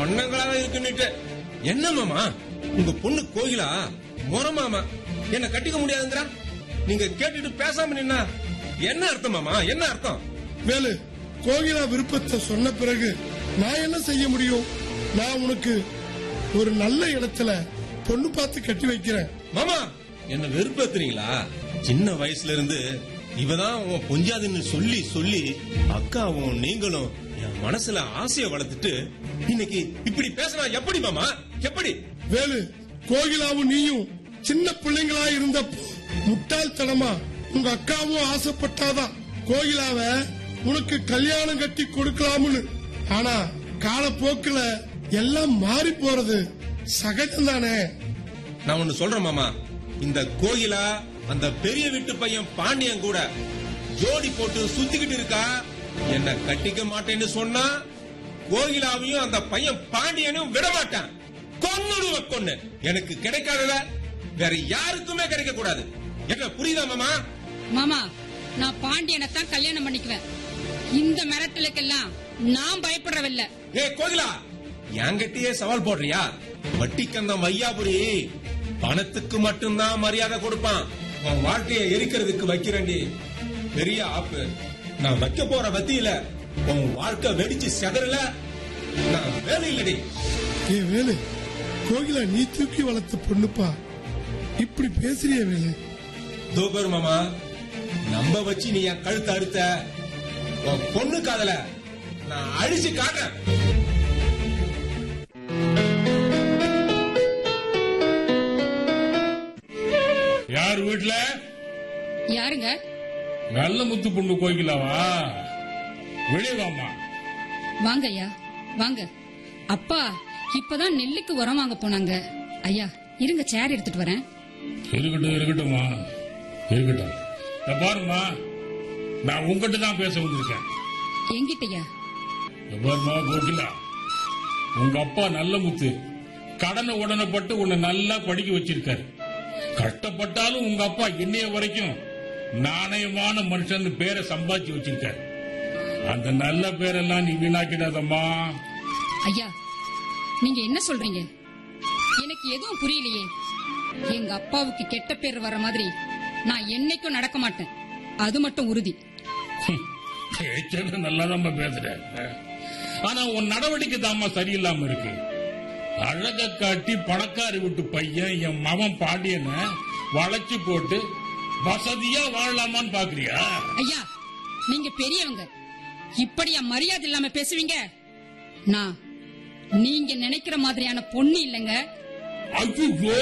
பொண்ணங்களாக இருக்குன்னுட்டு என்ன மாமா உங்க பொண்ணு கோயிலா முறை மாமா என்ன கட்டிக்க முடியாதுங்கிறா நீங்க கேட்டுட்டு பேசாம நின்னா என்ன அர்த்தம் மாமா என்ன அர்த்தம் வேலு கோகிலா விருப்பத்தை சொன்ன பிறகு நான் என்ன செய்ய முடியும் நான் உனக்கு ஒரு நல்ல இடத்துல பொண்ணு பார்த்து கட்டி வைக்கிறேன் மாமா என்ன வெறுப்பேத்துறீங்களா சின்ன வயசுல இருந்து இவதான் உன் பொஞ்சாதுன்னு சொல்லி சொல்லி அக்காவும் நீங்களும் என் மனசுல ஆசைய வளர்த்துட்டு இன்னைக்கு இப்படி பேசினா எப்படி மாமா எப்படி வேலு கோகிலாவும் நீயும் சின்ன பிள்ளைங்களா இருந்தப்போ முட்டாள்தனமா உங்க அக்காவும் ஆசைப்பட்டாதான் கோகிலாவ உனக்கு கல்யாணம் கட்டி கொடுக்கலாம்னு ஆனா காலப்போக்குல எல்லாம் மாறி போறது சகஜம் தானே நான் ஒண்ணு சொல்றேன் மாமா இந்த கோயிலா அந்த பெரிய வீட்டு பையன் பாண்டியன் கூட ஜோடி போட்டு சுத்திக்கிட்டு இருக்கா என்ன கட்டிக்க மாட்டேன்னு சொன்னா கோகிலாவையும் அந்த பையன் பாண்டியனும் விட மாட்டான் கொன்னுடுவ கொன்னு எனக்கு கிடைக்காதத வேற யாருக்குமே கிடைக்க கூடாது என்ன புரியுதா மாமா மாமா நான் பாண்டியனை தான் கல்யாணம் பண்ணிக்குவேன் இந்த மிரட்டலுக்கெல்லாம் நான் பயப்படுறவில்ல ஏ கோகிலா என்கிட்டயே சவால் போடுறியா வட்டிக்கந்தம் வையாபுரி பணத்துக்கு மட்டும்தான் மரியாதை கொடுப்பான் உன் வாழ்க்கையை எரிக்கிறதுக்கு வைக்கிறேன்டி பெரிய ஆப்பு நான் வைக்க போற வத்தியில உன் வாழ்க்கை வெடிச்சு செதறல நான் வேலை இல்லடி ஏ வேலு கோகிலா நீ தூக்கி வளர்த்த பொண்ணுப்பா இப்படி பேசுறிய வேலு தூபர் மாமா நம்ப வச்சு நீ என் கழுத்தை அறுத்த உன் பொண்ணு காதல நான் அழிச்சு காட்டேன் யார் வீட்ல யாருங்க நல்ல முத்து பொண்ணு கோயிலாவா வெளியே வாம்மா வாங்க ஐயா வாங்க அப்பா இப்பதான் நெல்லுக்கு உரம் வாங்க போனாங்க ஐயா இருங்க சேர் எடுத்துட்டு வரேன் இருக்கட்டும் இருக்கட்டும்மா இருக்கட்டும் இத பாரும்மா நான் உங்ககிட்ட தான் பேச வந்திருக்கேன் எங்கிட்டயா இத பாரும்மா கோகிலா உங்க அப்பா நல்ல முத்து கடனை உடனப்பட்டு உன்னை நல்லா படிக்க வச்சிருக்காரு கஷ்டப்பட்டாலும் உங்க அப்பா இன்னைய வரைக்கும் நாணயமான மனுஷன் பேரை சம்பாதிச்சு வச்சிருக்காரு அந்த நல்ல பேரெல்லாம் நீ வீணாக்கிடாதம்மா ஐயா நீங்க என்ன சொல்றீங்க எனக்கு எதுவும் புரியலையே எங்க அப்பாவுக்கு கெட்ட பேர் வர மாதிரி நான் என்னைக்கும் நடக்க மாட்டேன் அது மட்டும் உறுதி பேச்சது நல்லாதான் பேசுற ஆனா உன் நடவடிக்கை தாமா சரியில்லாம இருக்கு அழக காட்டி பணக்காரி விட்டு பையன் என் மவன் பாண்டியனை வளைச்சு போட்டு வசதியா வாழலாமான்னு பாக்குறியா ஐயா நீங்க பெரியவங்க இப்படியா மரியாதை இல்லாம பேசுவீங்க நான் நீங்க நினைக்கிற மாதிரியான பொண்ணு இல்லைங்க ஐயோ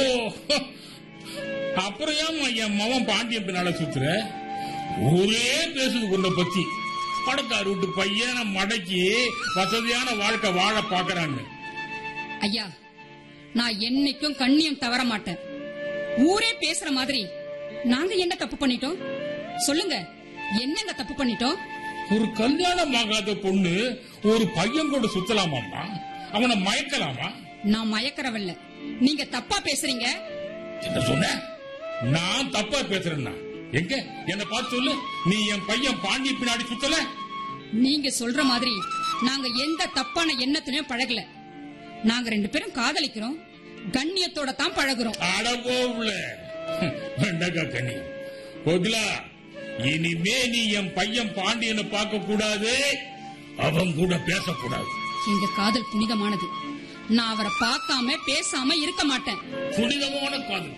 அப்புறம் ஏம்மா என் மவன் பாண்டியன் பின்னால சுத்துற ஊரே பேசுது உன்னை பத்தி பணக்காரி விட்டு பையனை மடக்கி வசதியான வாழ்க்கை வாழ பாக்குறான்னு ஐயா நான் என்னைக்கும் கண்ணியம் தவற மாட்டேன் ஊரே பேசுற மாதிரி நாங்க என்ன தப்பு பண்ணிட்டோம் சொல்லுங்க என்னங்க தப்பு பண்ணிட்டோம் ஒரு கல்யாணம் ஆகாத பொண்ணு ஒரு பையன் கூட சுத்தலாமாம்மா அவனை மயக்கலாமா நான் மயக்கறவல்ல நீங்க தப்பா பேசுறீங்க என்ன சொன்ன நான் தப்பா பேசுறேன்னா எங்க என்ன பார்த்து சொல்லு நீ என் பையன் பாண்டி பின்னாடி சுத்தல நீங்க சொல்ற மாதிரி நாங்க எந்த தப்பான எண்ணத்திலையும் பழகல நாங்க ரெண்டு பேரும் காதலிக்கிறோம் கண்ணியத்தோட தான் பழகுறோம் அடவோவுல வெண்டக்கா கனி கோகிலா இனிமே நீ என் பையன் பாண்டியனை பார்க்க கூடாது அவன் கூட பேசக்கூடாது எங்க காதல் புனிதமானது நான் அவரை பார்க்காம பேசாம இருக்க மாட்டேன் புனிதமான காதல்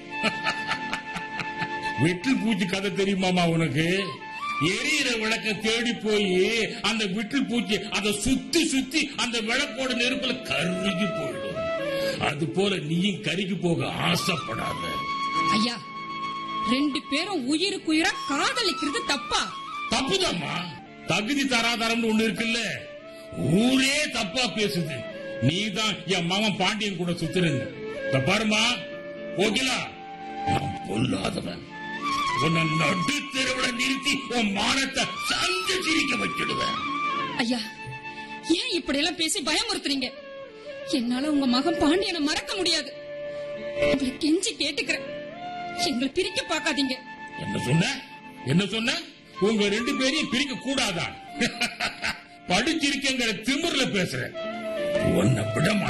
வெற்றில் பூச்சி கதை தெரியுமாமா உனக்கு எரியிற விளக்க தேடி போய் அந்த விட்டில் பூச்சி அதை சுத்தி சுத்தி அந்த விளக்கோட நெருப்புல கருகி போயிடும் அது போல நீயும் கருகி போக ஆசைப்படாத ஐயா ரெண்டு பேரும் உயிருக்குயிரா காதலிக்கிறது தப்பா தப்புதாம்மா தகுதி தராதரம்னு ஒண்ணு இருக்குல்ல ஊரே தப்பா பேசுது நீதான் என் மகன் பாண்டியன் கூட சுத்துறேன்னு இத பாருமா கோகிலா நான் பொல்லாதவன் உன்னை நடு தெருவுல நிறுத்தி உன் மானத்தை சங்கு சிரிக்க வச்சிடுவேன் ஐயா ஏன் இப்படி எல்லாம் பேசி பயமுறுத்துறீங்க என்னால உங்க மகன் பாண்டியனை மறக்க முடியாது உங்களை கெஞ்சி கேட்டுக்கிறேன் எங்களை பிரிக்க பார்க்காதீங்க என்ன சொன்ன என்ன சொன்ன உங்க ரெண்டு பேரையும் பிரிக்க கூடாதா படிச்சிருக்கேங்கிற திமிர்ல பேசுறேன் உன்னை விட மாட்டேன்